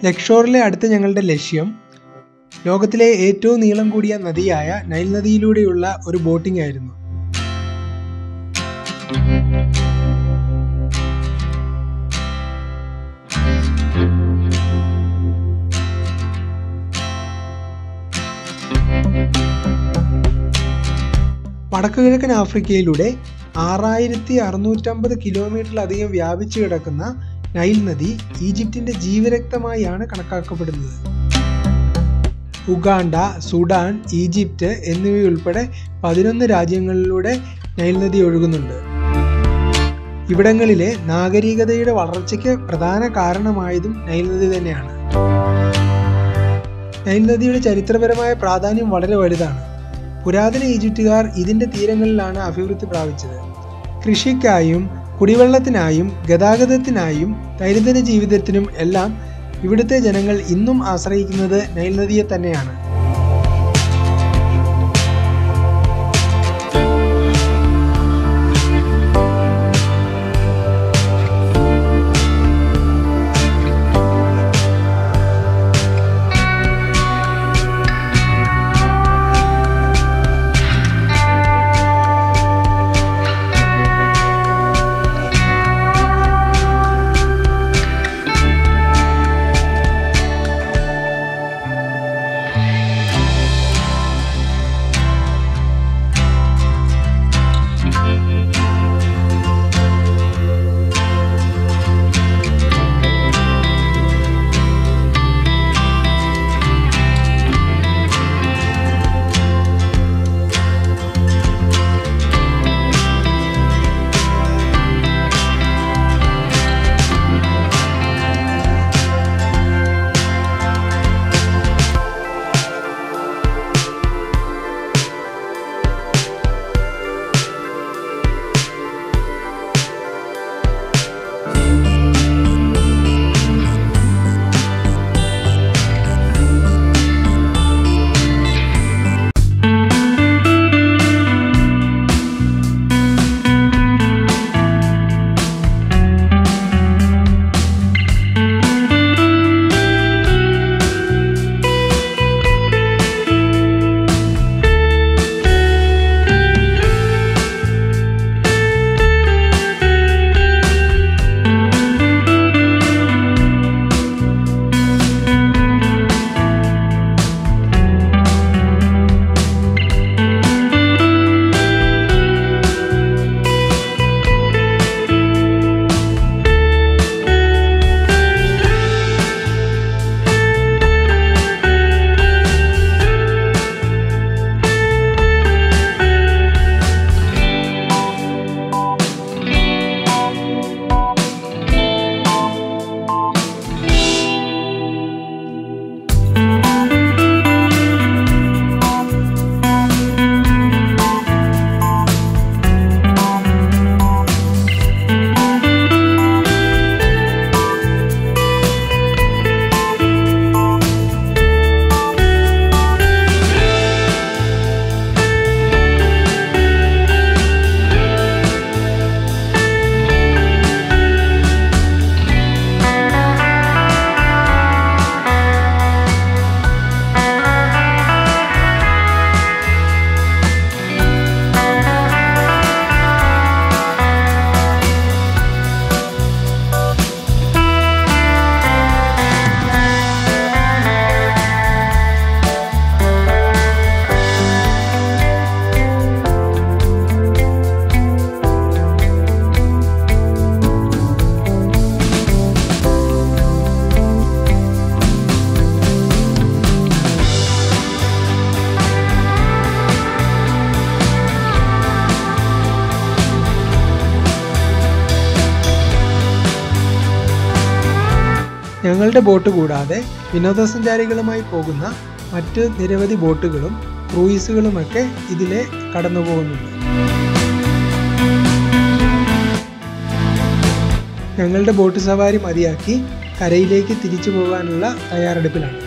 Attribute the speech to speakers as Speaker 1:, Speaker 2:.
Speaker 1: ലക്ഷോറിലെ അടുത്ത ഞങ്ങളുടെ ലക്ഷ്യം ലോകത്തിലെ ഏറ്റവും നീളം കൂടിയ നദിയായ നൈൽ നദിയിലൂടെയുള്ള ഒരു ബോട്ടിംഗ് ആയിരുന്നു വടക്കുകിഴക്കൻ ആഫ്രിക്കയിലൂടെ ആറായിരത്തി അറുന്നൂറ്റമ്പത് കിലോമീറ്ററിലധികം വ്യാപിച്ചു കിടക്കുന്ന നൈൽ നദി ഈജിപ്തിന്റെ ജീവരക്തമായാണ് കണക്കാക്കപ്പെടുന്നത് ഉഗാണ്ട സുഡാൻ ഈജിപ്റ്റ് എന്നിവയുൾപ്പെടെ പതിനൊന്ന് രാജ്യങ്ങളിലൂടെ നൈൽ നദി ഒഴുകുന്നുണ്ട് ഇവിടങ്ങളിലെ നാഗരികതയുടെ വളർച്ചയ്ക്ക് പ്രധാന കാരണമായതും നൈൽ നദി തന്നെയാണ് നൈൽ നദിയുടെ ചരിത്രപരമായ പ്രാധാന്യം വളരെ വലുതാണ് പുരാതന ഈജിപ്തുകാർ ഇതിന്റെ തീരങ്ങളിലാണ് അഭിവൃദ്ധി പ്രാപിച്ചത് കൃഷിക്കായും കുടിവെള്ളത്തിനായും ഗതാഗതത്തിനായും ദൈനംദിന ജീവിതത്തിനും എല്ലാം ഇവിടുത്തെ ജനങ്ങൾ ഇന്നും ആശ്രയിക്കുന്നത് നൈൽ നദിയെ തന്നെയാണ് ഞങ്ങളുടെ ബോട്ട് കൂടാതെ വിനോദസഞ്ചാരികളുമായി പോകുന്ന മറ്റ് നിരവധി ബോട്ടുകളും ക്രൂയിസുകളുമൊക്കെ ഇതിലെ കടന്നു പോകുന്നുണ്ട് ഞങ്ങളുടെ ബോട്ട് സവാരി മതിയാക്കി കരയിലേക്ക് തിരിച്ചു പോകാനുള്ള തയ്യാറെടുപ്പിലാണ്